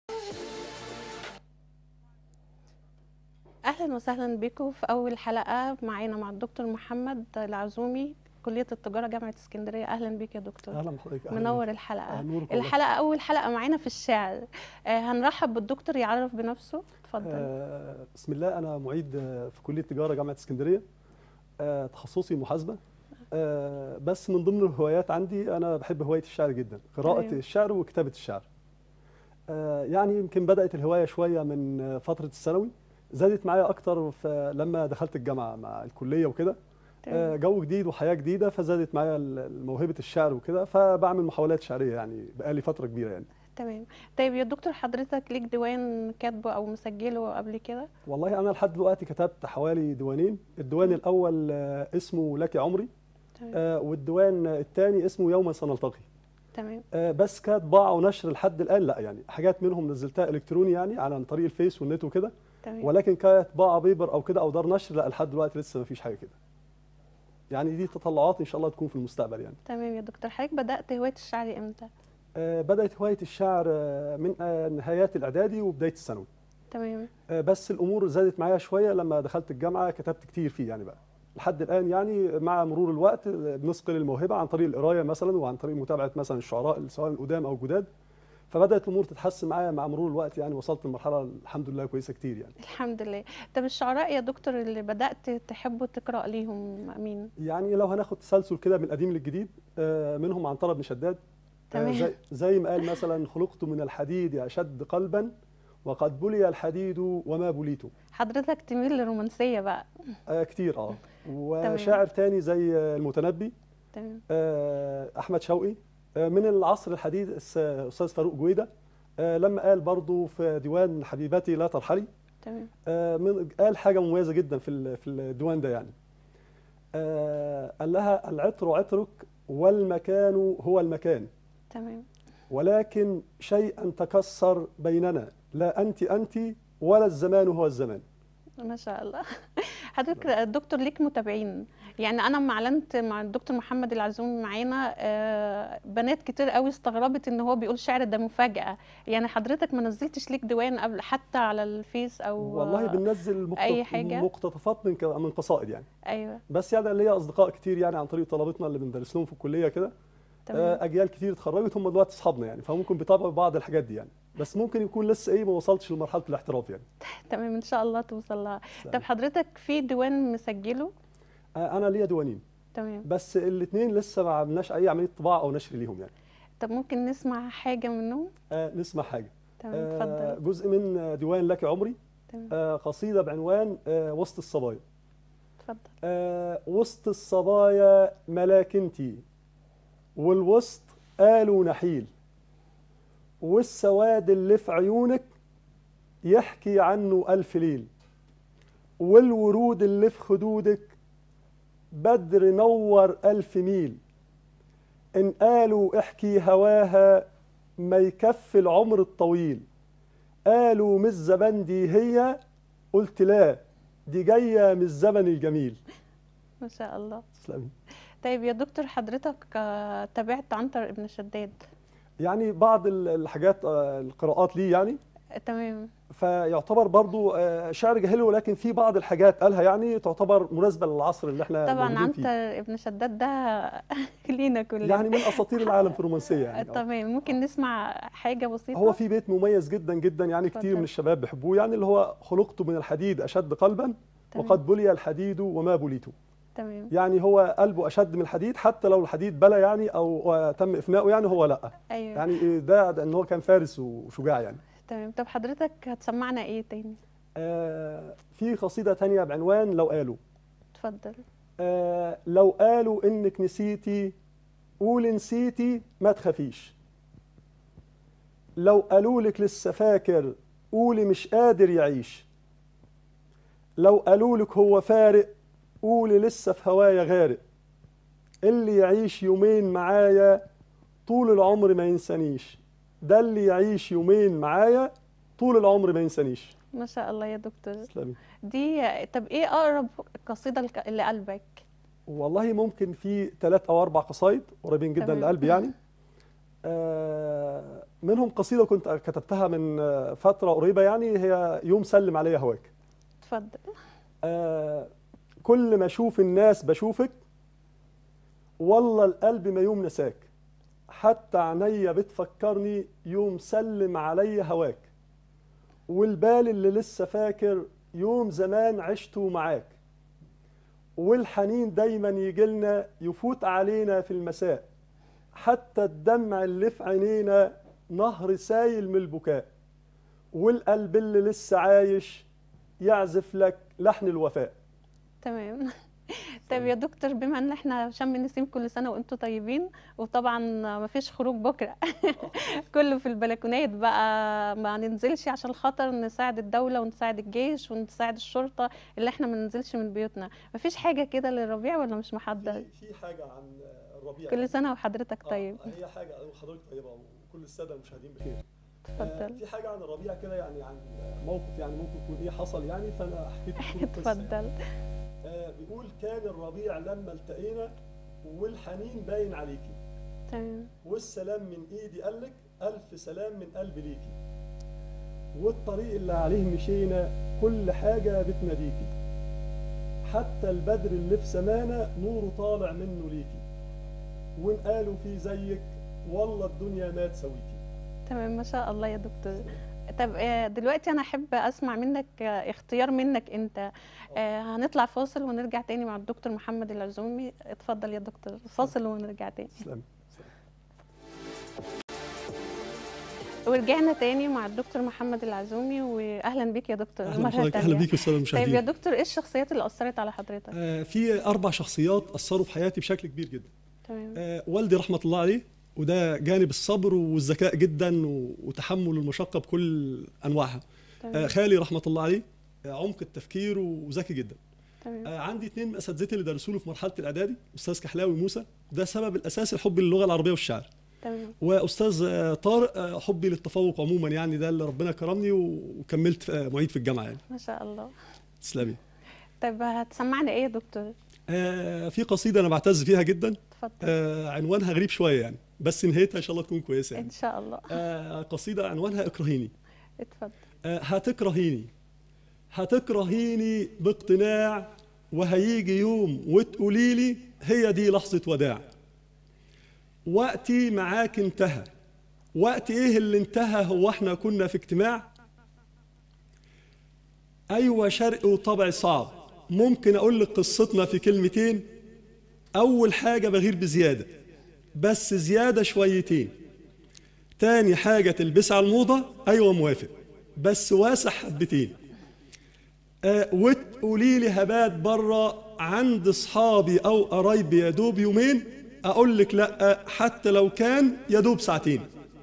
أهلا وسهلا بكم في أول حلقة معانا مع الدكتور محمد العزومي كلية التجارة جامعة اسكندرية أهلا بك يا دكتور اهلا بحضرتك أهلاً منور بيك. الحلقة آه، نورك والله. الحلقة أول حلقة معانا في الشعر آه، هنرحب بالدكتور يعرف بنفسه اتفضل آه بسم الله انا معيد آه، في كليه تجاره جامعه اسكندريه آه تخصصي محاسبه آه بس من ضمن الهوايات عندي انا بحب هوايه الشعر جدا قراءه تمام. الشعر وكتابه الشعر آه يعني يمكن بدات الهوايه شويه من آه، فتره الثانوي زادت معايا اكتر في لما دخلت الجامعه مع الكليه وكده آه، تمام. جو جديد وحياه جديده فزادت معايا ال- موهبه الشعر وكده فبعمل محاولات شعريه يعني بقالي فتره كبيره يعني تمام طيب يا دكتور حضرتك ليك ديوان كاتبه أو مسجله قبل كده والله انا لحد دلوقتي كتبت حوالي ديوانين الديوان الاول آه، اسمه لك عمري تمام آه، والديوان الثاني اسمه يوما سنلتقي تمام آه، بس كطباعه ونشر لحد الان لا يعني حاجات منهم نزلتها الكتروني يعني على عن طريق الفيس والنت وكده تمام ولكن كطباعه بيبر او كده او دار نشر لا لحد دلوقتي لسه ما فيش حاجه كده يعني دي تطلعات ان شاء الله تكون في المستقبل يعني تمام يا دكتور حضرتك بدأت هواية الشعر إمتى آه، بدات هوايه الشعر آه، من آه، نهايات الاعدادي وبدايه الثانوي تمام آه، بس الامور زادت معايا شويه لما دخلت الجامعه كتبت كتير فيه يعني بقى لحد الان يعني مع مرور الوقت آه، بنثقل الموهبه عن طريق القرايه مثلا وعن طريق متابعه مثلا الشعراء سواء القدام او الجداد فبدات الامور تتحسن معايا مع مرور الوقت يعني وصلت لمرحله الحمد لله كويسه كتير يعني الحمد لله طب الشعراء يا دكتور اللي بدأت تحبوا تقرأ ليهم مين يعني لو هناخد تسلسل كده من القديم للجديد آه، منهم عنترة بن شداد آه، تمام. زي, زي ما قال مثلا خلقت من الحديد اشد قلبا وقد بلي الحديد وما بليت حضرتك تميل للرومانسية بقى آه، كتير اه وشاعر تاني زي آه، المتنبي تمام آه، احمد شوقي آه، من العصر الحديث الس- استاذ فاروق جويده آه، لما قال برضو في ديوان حبيبتي لا ترحلي تمام آه، من قال حاجه مميزه جدا في ال- في الديوان ده يعني آه، قال لها العطر عطرك والمكان هو المكان تمام ولكن شيئا تكسر بيننا لا انت انت ولا الزمان هو الزمان ما شاء الله حضرتك الدكتور ليك متابعين يعني انا لما اعلنت مع الدكتور محمد العزومي معانا آه، بنات كتير قوي استغربت ان هو بيقول شعر ده مفاجأة يعني حضرتك ما نزلتش ليك ديوان قبل حتى على الفيس او والله بننزل مقتط- أي حاجة؟ مقتطفات من ك- من قصائد يعني ايوه بس يعني ليا اصدقاء كتير يعني عن طريق طلبتنا اللي بندرس لهم في الكليه كده تمام آه، اجيال كتير اتخرجت هم دلوقتي اصحابنا يعني فممكن بيتابعوا بعض الحاجات دي يعني بس ممكن يكون لسه ايه ما وصلتش لمرحله الاحتراف يعني تمام ان شاء الله توصل لها سلام. طب حضرتك في ديوان مسجله آه، انا ليا ديوانين تمام بس الاثنين لسه ما عملناش اي عمليه طباعه او نشر ليهم يعني طب ممكن نسمع حاجة منهم آه، نسمع حاجه تمام آه، اتفضل جزء من آه، ديوان لك عمري تمام آه، قصيده بعنوان آه، وسط الصبايا اتفضل آه، وسط الصبايا ملاك انتي والوسط قالوا نحيل والسواد اللي في عيونك يحكي عنه ألف ليل والورود اللي في خدودك بدر نور ألف ميل إن قالوا احكي هواها ما يكفي العمر الطويل قالوا مش زبندي هي قلت لا دي جاية من الزمن الجميل ما شاء الله تسلمي طيب يا دكتور حضرتك آه، تابعت عنتر ابن شداد يعني بعض ال- الحاجات آه، القراءات ليه يعني آه، تمام فيعتبر برضو آه، شعر جاهلي ولكن في بعض الحاجات قالها يعني تعتبر مناسبة للعصر اللي احنا طبعا موجودين فيه عنتر ابن شداد ده لينا كلنا يعني من اساطير العالم في الرومانسيه يعني آه. تمام ممكن نسمع حاجة بسيطة هو في بيت مميز جدا جدا يعني كتير اتفضل. من الشباب بيحبوه يعني اللي هو خلقت من الحديد اشد قلبا تمام. وقد بلي الحديد وما بليت تمام يعني هو قلبه اشد من الحديد حتى لو الحديد بلى يعني او آه، تم افنائه يعني هو لا ايوه يعني ده, ده ان هو كان فارس وشجاع يعني تمام طب حضرتك هتسمعنا ايه تاني آه في قصيده تانية بعنوان لو قالوا اتفضل آه لو قالوا انك نسيتي قولي نسيتي ما تخافيش لو قالوا لك لسه فاكر قولي مش قادر يعيش لو قالوا لك هو فارق قولي لسه في هوايا غارق اللي يعيش يومين معايا طول العمر ما ينسانيش ده اللي يعيش يومين معايا طول العمر ما ينسانيش ما شاء الله يا دكتور تسلمي دي طب ايه اقرب قصيدة لك- لقلبك والله ممكن في ثلاث او اربع قصايد قريبين جدا تمام. لقلبي يعني آه منهم قصيده كنت كتبتها من آه، فتره قريبه يعني هي يوم سلم عليا هواك اتفضل آه كل ما اشوف الناس بشوفك والله القلب ما يوم نساك حتى عينيا بتفكرني يوم سلم عليا هواك والبال اللي لسه فاكر يوم زمان عشته معاك والحنين دايما يجيلنا يفوت علينا في المساء حتى الدمع اللي في عينينا نهر سايل من البكاء والقلب اللي لسه عايش يعزف لك لحن الوفاء تمام طيب يا دكتور بما ان احنا شم النسيم كل سنه وانتم طيبين وطبعا ما فيش خروج بكره كله في البلكونات بقى ما ننزلش عشان خاطر نساعد الدوله ونساعد الجيش ونساعد الشرطه اللي احنا ما ننزلش من بيوتنا ما فيش حاجه كده للربيع ولا مش محضر في حاجه عن الربيع كل سنه وحضرتك طيب آه هي حاجه وحضرتك طيبه وكل الساده المشاهدين بخير اتفضل في حاجه عن الربيع كده يعني عن موقف يعني ممكن يكون ايه حصل يعني فانا حكيت لكم القصة يعني. اتفضل آه بيقول كان الربيع لما التقينا والحنين باين عليكي تمام والسلام من ايدي قالك الف سلام من قلبي ليكي والطريق اللي عليه مشينا كل حاجه بتناديكي حتى البدر اللي في سمانا نوره طالع منه ليكي وان قالوا في زيك والله الدنيا ما تسويكي تمام ما شاء الله يا دكتور طب آه، دلوقتي انا احب اسمع منك آه، اختيار منك انت آه، هنطلع فاصل ونرجع تاني مع الدكتور محمد العزومي اتفضل يا دكتور فاصل ونرجع تاني تسلم ورجعنا تاني مع الدكتور محمد العزومي واهلا بيك يا دكتور اهلا مرة بحضرتك تانية. اهلا بيك والساده طيب المشاهدين يا دكتور ايه الشخصيات اللي اثرت على حضرتك آه في اربع شخصيات اثروا في حياتي بشكل كبير جدا تمام آه والدي رحمه الله عليه وده جانب الصبر والذكاء جدا و- وتحمل المشقه بكل انواعها آه تمام خالي رحمه الله عليه آه عمق التفكير وذكي جدا تمام آه عندي اثنين من اساتذتي اللي درسوا له في مرحله الاعدادي استاذ كحلاوي موسى ده السبب الاساسي الحب للغه العربيه والشعر تمام واستاذ آه، طارق آه، حبي للتفوق عموما يعني ده اللي ربنا كرمني وكملت آه، معيد في الجامعه يعني ما شاء الله تسلمي طيب هتسمعنا ايه يا دكتور آه في قصيده انا بعتز فيها جدا اتفضل آه عنوانها غريب شويه يعني بس نهايتها ان شاء الله تكون كويسه يعني ان شاء الله آه قصيده عنوانها اكرهيني اتفضل آه هتكرهيني هتكرهيني باقتناع وهيجي يوم وتقولي لي هي دي لحظه وداع وقتي معاك انتهى وقت ايه اللي انتهى هو احنا كنا في اجتماع ايوه شرق وطبع صعب ممكن اقول لك قصتنا في كلمتين اول حاجه بغير بزياده بس زياده شويتين تاني حاجه تلبس على الموضه ايوه موافق بس واسع حبتين آه وتقولي لي هبات بره عند اصحابي او قرايبي يا دوب يومين اقول لك لا حتى لو كان يا دوب ساعتين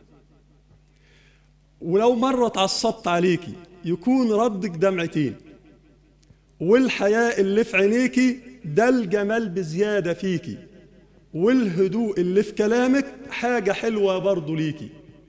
ولو مره اتعصبت عليكي يكون ردك دمعتين والحياء اللي في عينيكي ده الجمال بزياده فيكي والهدوء اللي في كلامك حاجه حلوه برضه ليكي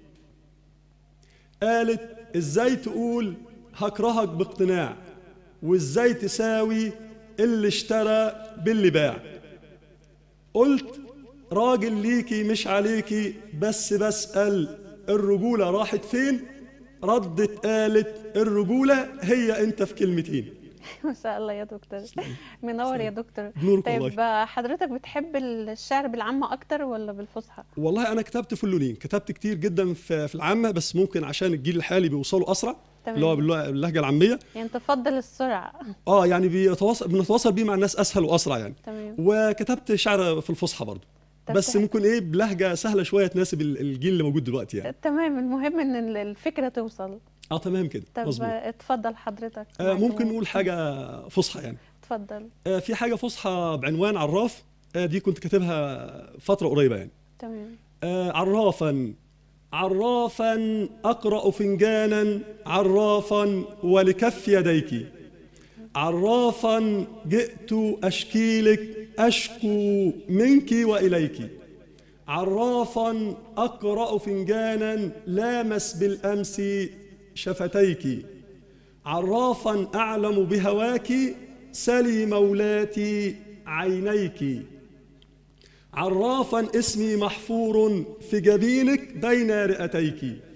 قالت ازاي تقول هكرهك باقتناع وازاي تساوي اللي اشترى باللي باع قلت راجل ليكي مش عليكي بس بسأل الرجولة راحت فين ردت قالت الرجولة هي انت في كلمتين ما شاء الله يا دكتور منور يا دكتور بنورك طيب والله آه، حضرتك بتحب الشعر بالعامة أكتر ولا بالفصحى؟ والله انا كتبت في اللونين كتبت كتير جدا في في العامة بس ممكن عشان الجيل الحالي بيوصلوا اسرع اللي هو تمام باللغة- باللهجة العامية يعني تفضل السرعة اه يعني بيتواصل بنتواصل بيه مع الناس اسهل واسرع يعني تمام وكتبت شعر في الفصحى برضه طب بس تح- ممكن ايه بلهجه سهله شويه تناسب ال- الجيل اللي موجود دلوقتي يعني تمام المهم إن ال- الفكرة توصل اه تمام كده طب مظبوط آه، اتفضل حضرتك آه معاك ممكن المايك. نقول حاجه فصحى يعني اتفضل آه في حاجه فصحى بعنوان عراف آه دي كنت كاتبها فتره قريبه يعني تمام آه عرافا عرافا اقرا فنجانا عرافا ولكف يديك عرافا جئت اشكي لك اشكو منك واليك عرافا اقرا فنجانا لامس بالامس شفتيك عرافا اعلم بهواك سلي مولاتي عينيك عرافا اسمي محفور في جبينك بين رئتيك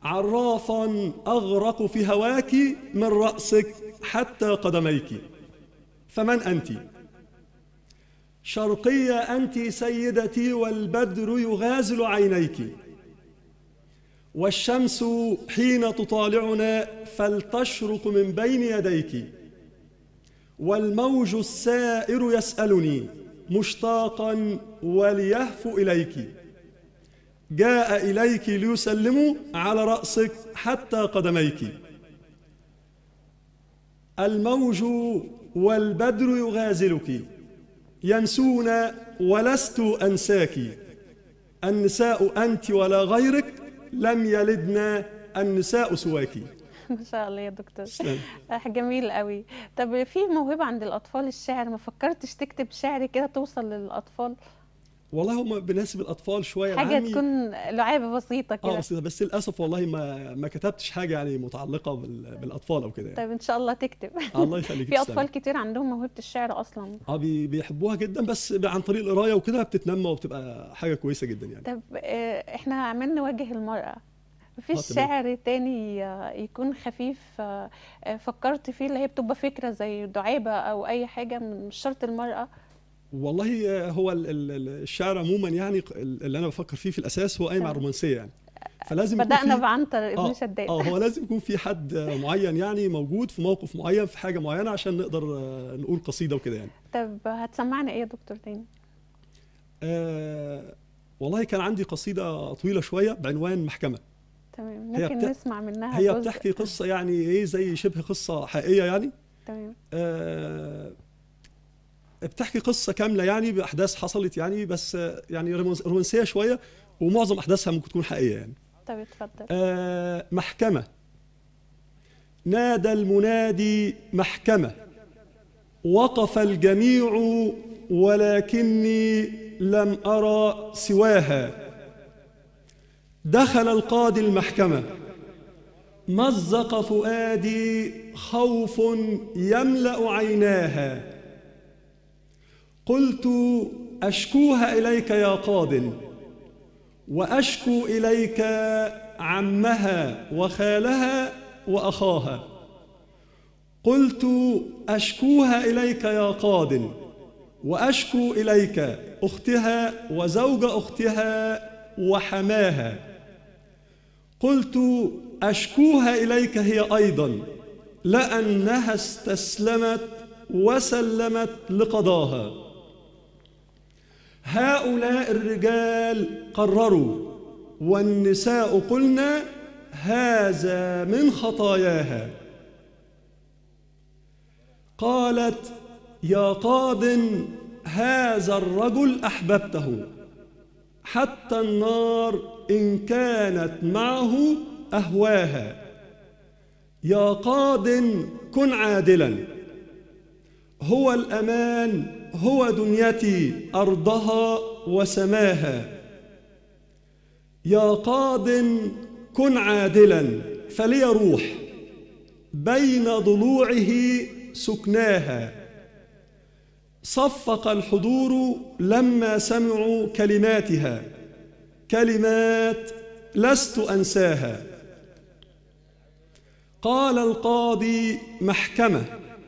عرافا أغرق في هواك من رأسك حتى قدميك فمن أنت؟ شرقية أنت سيدتي والبدر يغازل عينيك والشمس حين تطالعنا فلتشرق من بين يديك والموج السائر يسألني مشتاقا وليهفو إليك جاء إليك ليسلم على رأسك حتى قدميك الموج والبدر يغازلك ينسون ولست أنساك النساء أنت ولا غيرك لم يلدنا النساء سواك ما شاء الله يا دكتور تسلم. آه، جميل قوي طب في موهبة عند الأطفال الشعر ما فكرتش تكتب شعر كده توصل للأطفال والله هم بناسب الأطفال شوية حاجة العامي. تكون لعابة بسيطة اه كده بس بس للاسف والله ما ما كتبتش حاجه يعني متعلقه بال- بالاطفال او كده يعني. طيب إن شاء الله تكتب الله يخليك في تسلمي. أطفال كتير عندهم موهبة الشعر أصلا اه بي- بيحبوها جدا بس عن طريق القرايه وكده بتتنمى وبتبقى حاجه كويسه جدا يعني طب آه، احنا عملنا وجه المرأة مفيش آه، تمام. شعر تاني آه، يكون خفيف آه، آه، فكرت فيه اللي هي بتبقى فكرة زي دعابة أو أي حاجة من- مش شرط المرأة والله آه، هو ال- ال- ال- الشعر عموما يعني ق- اللي انا بفكر فيه في الاساس هو قايم على تمام. الرومانسيه يعني فلازم يكون بدأنا في- بعنتر ابن اه شداد اه هو لازم يكون في حد آه، معين يعني موجود في موقف معين في حاجه معينه عشان نقدر آه، نقول قصيده وكده يعني طب هتسمعنا ايه يا دكتور تاني آه والله كان عندي قصيده طويله شويه بعنوان محكمه تمام هي ممكن بتا- نسمع منها هي جزء بتحكي قصه يعني ايه زي شبه قصه حقيقيه يعني تمام آه، بتحكي قصة كاملة يعني بأحداث حصلت يعني بس آه، يعني رومانس- رومانسية شوية ومعظم أحداثها ممكن تكون حقيقية يعني طب اتفضل آه، محكمة نادى المنادي محكمة وقف الجميع ولكني لم أرى سواها دخل القاضي المحكمة مزق فؤادي خوف يملأ عيناها قلت أشكوها إليك يا قاضٍ واشكو اليك عمها وخالها واخاها قلت اشكوها اليك يا قاض واشكو اليك اختها وزوج اختها وحماها قلت اشكوها اليك هي ايضا لانها استسلمت وسلمت لقضاها هؤلاء الرجال قرروا والنساء قلنا هذا من خطاياها قالت يا قاض هذا الرجل احببته حتى النار ان كانت معه اهواها يا قاض كن عادلا هو الامان هو دنيتي ارضها وسماها يا قاض كن عادلا فلي روح بين ضلوعه سكناها صفق الحضور لما سمعوا كلماتها كلمات لست انساها قال القاضي محكمه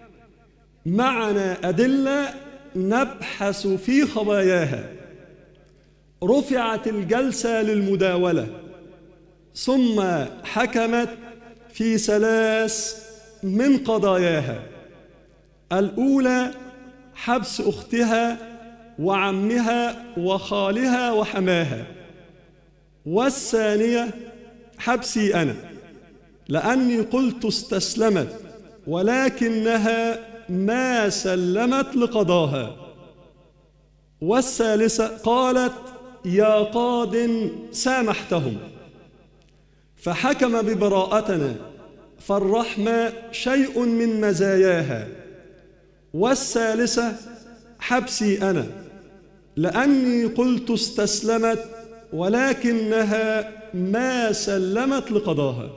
معنا ادله نبحث في خباياها رفعت الجلسه للمداوله ثم حكمت في ثلاث من قضاياها الاولى حبس اختها وعمها وخالها وحماها والثانيه حبسي انا لاني قلت استسلمت ولكنها ما سلمت لقضاها والثالثه قالت يا قاض سامحتهم فحكم ببراءتنا فالرحمه شيء من مزاياها والثالثه حبسي انا لاني قلت استسلمت ولكنها ما سلمت لقضاها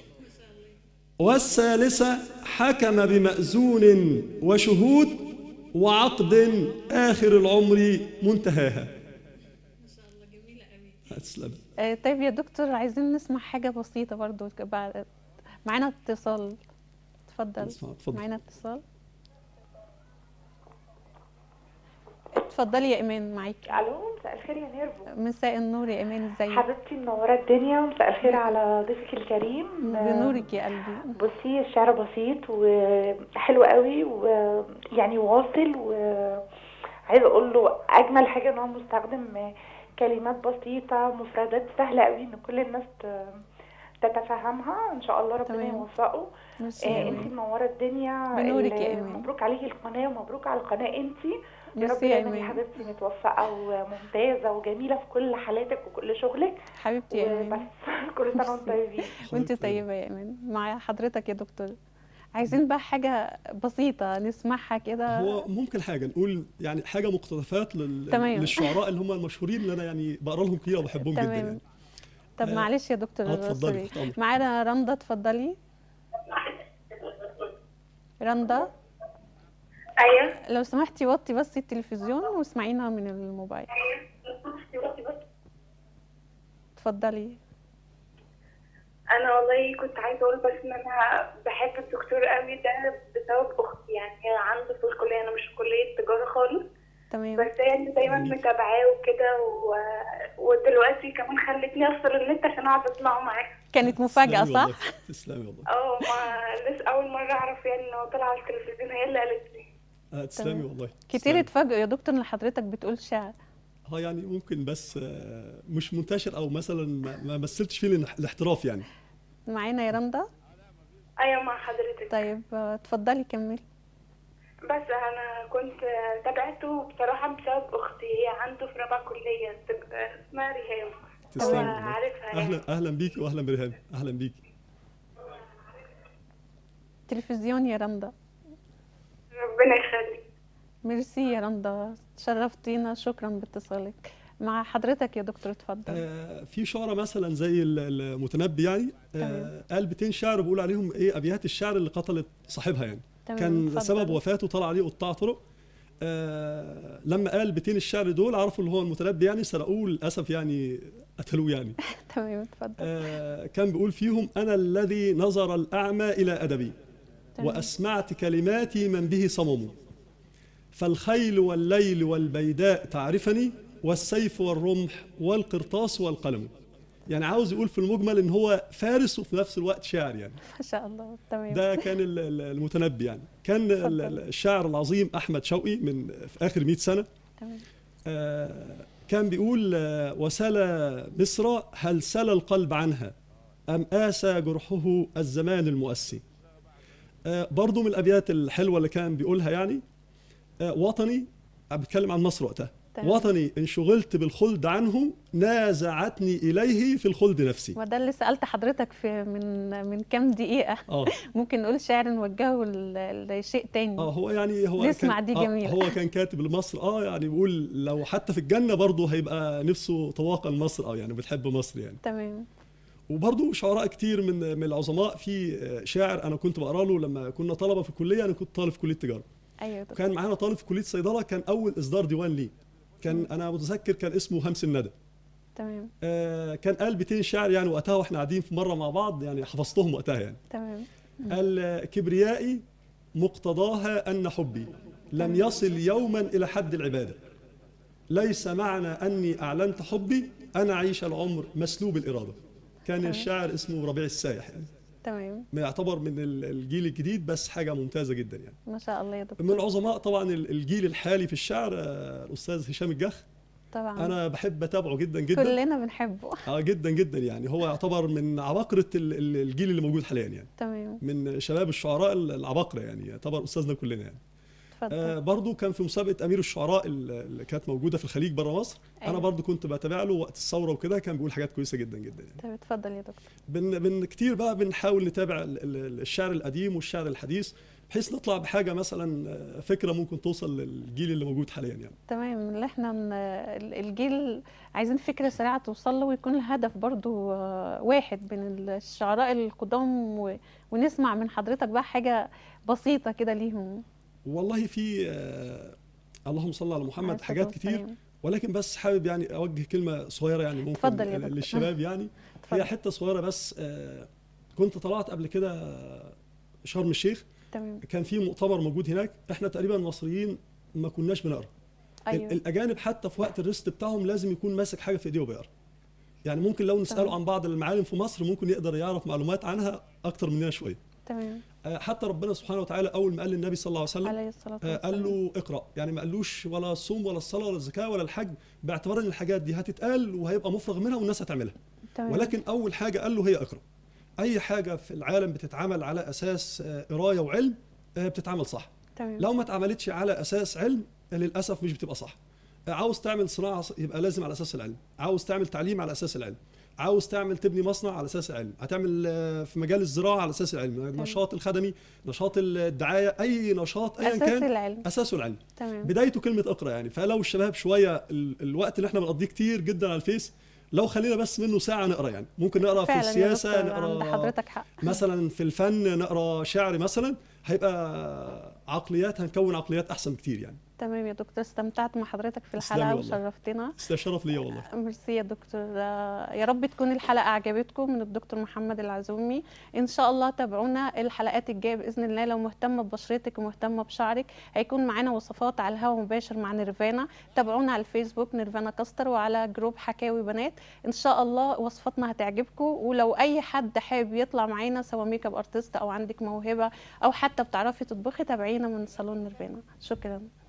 والثالثه حكم بمأذون وشهود وعقد آخر العمر منتهاها. ما شاء الله جميلة أوي. آه، طيب يا دكتور عايزين نسمع حاجة بسيطة برضو بعد معانا اتصال اتفضل اسمع، اتفضل. معانا اتصال اتفضلي يا ايمان معاكي الو مساء الخير يا نيرفو مساء النور يا ايمان ازيك حبيبتي منوره الدنيا ومساء الخير على ضيفك الكريم بنورك يا قلبي بصي الشعر بسيط وحلو قوي ويعني واصل وعايزه اقول له اجمل حاجه ان هو مستخدم كلمات بسيطه مفردات سهله قوي ان كل الناس ت- تتفهمها ان شاء الله ربنا تمام. يوفقه ميرسي يا آه انت ايمان منوره الدنيا بنورك ال- يا إيمان. مبروك عليكي القناه ومبروك على القناه انت يا رب ميرسي يا دايما يا ايمان حبيبتي متوفقه وممتازه وجميله في كل حالاتك وكل شغلك حبيبتي يا وبس ايمان كل سنه وانتم طيبين وانت حضرتك طيبة يا ايمان مع حضرتك يا دكتور عايزين بقى حاجة بسيطة نسمعها كده هو ممكن حاجه نقول يعني حاجه مقتطفات لل... تمام. للشعراء اللي هم المشهورين اللي انا يعني بقرا لهم كتير وبحبهم جدا تمام يعني طب آه، معلش يا دكتور اه اتفضلي سوري تحت امرك معانا رندا اتفضلي رندا ايوه لو سمحتي وطي بس التلفزيون واسمعينا من الموبايل اتفضلي انا والله كنت عايزه اقول بس ان انا بحب الدكتور قوي ده بسبب اختي يعني هي عنده في الكليه انا مش في كليه تجاره خالص تمام بس هي اللي دايما متابعاه وكده و... ودلوقتي كمان خلتني افصل النت عشان اقعد اسمعه معاك كانت مفاجأة تسلمي والله. صح؟ تسلمي والله اه ما لسه اول مره اعرف يعني ان هو طلع على التلفزيون هي اللي قالت لي آه، تسلمي تمام. والله كتير تسلمي. اتفاجئوا يا دكتور ان حضرتك بتقول شعر اه يعني ممكن بس آه، مش منتشر او مثلا ما ما مثلتش فيه الانح- الاحتراف يعني معانا يا رندا ايوه مع حضرتك طيب آه، اتفضلي كملي بس انا كنت تابعته بصراحه بسبب اختي هي عنده في رابعه كليه تب- اسمها ريهام تسلمي هو والله. عارفها يعني اهلا اهلا بيكي واهلا بريهام اهلا بيكي تلفزيون يا رندا ربنا يخليك ميرسي يا رندا شرفتينا شكرا باتصالك مع حضرتك يا دكتور اتفضل آه، في شعراء مثلا زي ال- المتنبي يعني آه، قال بيتين شعر بيقول عليهم ايه ابيات الشعر اللي قتلت صاحبها يعني تمام، كان اتفضل. سبب وفاته طلع عليه قطاع طرق آه لما قال بيتين الشعر دول عرفوا اللي هو المتنبي يعني سرقوه للاسف يعني قتلوه يعني تمام اتفضل آه كان بيقول فيهم انا الذي نظر الاعمى الى ادبي تمام. واسمعت كلماتي من به صمم فالخيل والليل والبيداء تعرفني والسيف والرمح والقرطاس والقلم يعني عاوز يقول في المجمل ان هو فارس وفي نفس الوقت شاعر يعني ما شاء الله تمام ده كان ال- ال- المتنبي يعني كان ال- اتفضل. ال- الشاعر العظيم احمد شوقي من في اخر 100 سنه تمام آه، كان بيقول آه، وسلى مصر هل سلى القلب عنها أم آسى جرحه الزمان المؤسي آه، برضو من الأبيات الحلوة اللي كان بيقولها يعني آه، وطني بتكلم عن مصر وقتها تمام. وطني إن شغلت بالخلد عنه نازعتني إليه في الخلد نفسي وده اللي سألت حضرتك في من من كام دقيقة اه ممكن نقول شعر نوجهه ل- لشيء تاني اه هو يعني هو نسمع كان دي آه جميلة. هو كان كاتب لمصر اه يعني بيقول لو حتى في الجنة برضه هيبقى نفسه طواقا مصر اه يعني بتحب مصر يعني تمام وبرضه شعراء كتير من من العظماء في شاعر انا كنت بقرا له لما كنا طلبه في الكليه انا كنت طالب في كليه تجاره ايوه يا دكتور وكان معانا طالب في كليه صيدله كان اول اصدار ديوان ليه كان انا متذكر كان اسمه همس الندى تمام آه كان قال بيتين شعر يعني وقتها واحنا قاعدين في مره مع بعض يعني حفظتهم وقتها يعني تمام قال كبريائي مقتضاها ان حبي لم يصل يوما الى حد العباده ليس معنى اني اعلنت حبي انا اعيش العمر مسلوب الاراده كان الشاعر اسمه ربيع السايح يعني تمام ما يعتبر من ال- الجيل الجديد بس حاجه ممتازه جدا يعني ما شاء الله يا دكتور من العظماء طبعا ال- الجيل الحالي في الشعر آه، الاستاذ هشام الجخ طبعا انا بحب اتابعه جدا جدا كلنا بنحبه اه جدا جدا يعني هو يعتبر من عباقره ال- ال- الجيل اللي موجود حاليا يعني تمام من شباب الشعراء العباقره يعني يعتبر استاذنا كلنا يعني اتفضل آه برضو كان في مسابقه امير الشعراء ال- اللي كانت موجوده في الخليج بره مصر انا أيوة. برضو كنت بتابع له وقت الثوره وكده كان بيقول حاجات كويسه جدا جدا يعني طب اتفضل يا دكتور بن بن كتير بقى بنحاول نتابع ال- ال- الشعر القديم والشعر الحديث بحيث نطلع بحاجه مثلا آه، فكره ممكن توصل للجيل اللي موجود حاليا يعني تمام اللي احنا ن- ال- الجيل عايزين فكرة سريعة توصل له ويكون الهدف برضو آه، واحد بين الشعراء القدام و- ونسمع من حضرتك بقى حاجة بسيطة كده ليهم والله في آه اللهم صل على محمد عليه حاجات الصلاة كتير والسلام. ولكن بس حابب يعني اوجه كلمه صغيره يعني ممكن اتفضل يا دكتور. للشباب يعني اتفضل. هي حته صغيره بس آه، كنت طلعت قبل كده شرم الشيخ تمام كان في مؤتمر موجود هناك احنا تقريبا المصريين ما كناش بنقرا ايوه ال- الاجانب حتى في وقت الريست بتاعهم لازم يكون ماسك حاجه في ايديه وبيقرا يعني ممكن لو نساله تمام. عن بعض المعالم في مصر ممكن يقدر يعرف معلومات عنها اكتر مننا شويه تمام آه، حتى ربنا سبحانه وتعالى اول ما قال للنبي صلى الله عليه وسلم عليه الصلاه آه، والسلام قال له اقرا يعني ما قالوش ولا الصوم ولا الصلاه ولا الزكاه ولا الحج باعتبار ان الحاجات دي هتتقال وهيبقى مفرغ منها والناس هتعملها تمام ولكن اول حاجه قال له هي اقرا اي حاجه في العالم بتتعمل على اساس آه، قرايه وعلم آه، بتتعمل صح تمام لو ما اتعملتش على اساس علم للاسف مش بتبقى صح آه، عاوز تعمل صناعه ص- يبقى لازم على اساس العلم عاوز تعمل تعليم على اساس العلم عاوز تعمل تبني مصنع على اساس العلم هتعمل آه، في مجال الزراعه على اساس العلم النشاط الخدمي نشاط الدعايه اي نشاط ايا اساس كان العلم اساسه العلم تمام بدايته كلمه اقرا يعني فلو الشباب شويه ال- الوقت اللي احنا بنقضيه كتير جدا على الفيس لو خلينا بس منه ساعه نقرا يعني ممكن نقرا في فعلا يا السياسه دكتور عند نقرا حضرتك حق مثلا في الفن نقرا شعر مثلا هيبقى عقليات هنكون عقليات احسن بكتير يعني تمام يا دكتور استمتعت مع حضرتك في تسلمي الحلقه والله. وشرفتنا ده شرف ليا والله ميرسي يا دكتور آه، يا رب تكون الحلقه عجبتكم من الدكتور محمد العزومي ان شاء الله تابعونا الحلقات الجايه باذن الله لو مهتمه ببشرتك ومهتمه بشعرك هيكون معانا وصفات على الهواء مباشر مع نيرفانا تابعونا على الفيسبوك نيرفانا كاستر وعلى جروب حكاوي بنات ان شاء الله وصفاتنا هتعجبكم ولو اي حد حابب يطلع معانا سواء ميك اب ارتست او عندك موهبه او حتى بتعرفي تطبخي تابعينا من صالون نيرفانا شكرا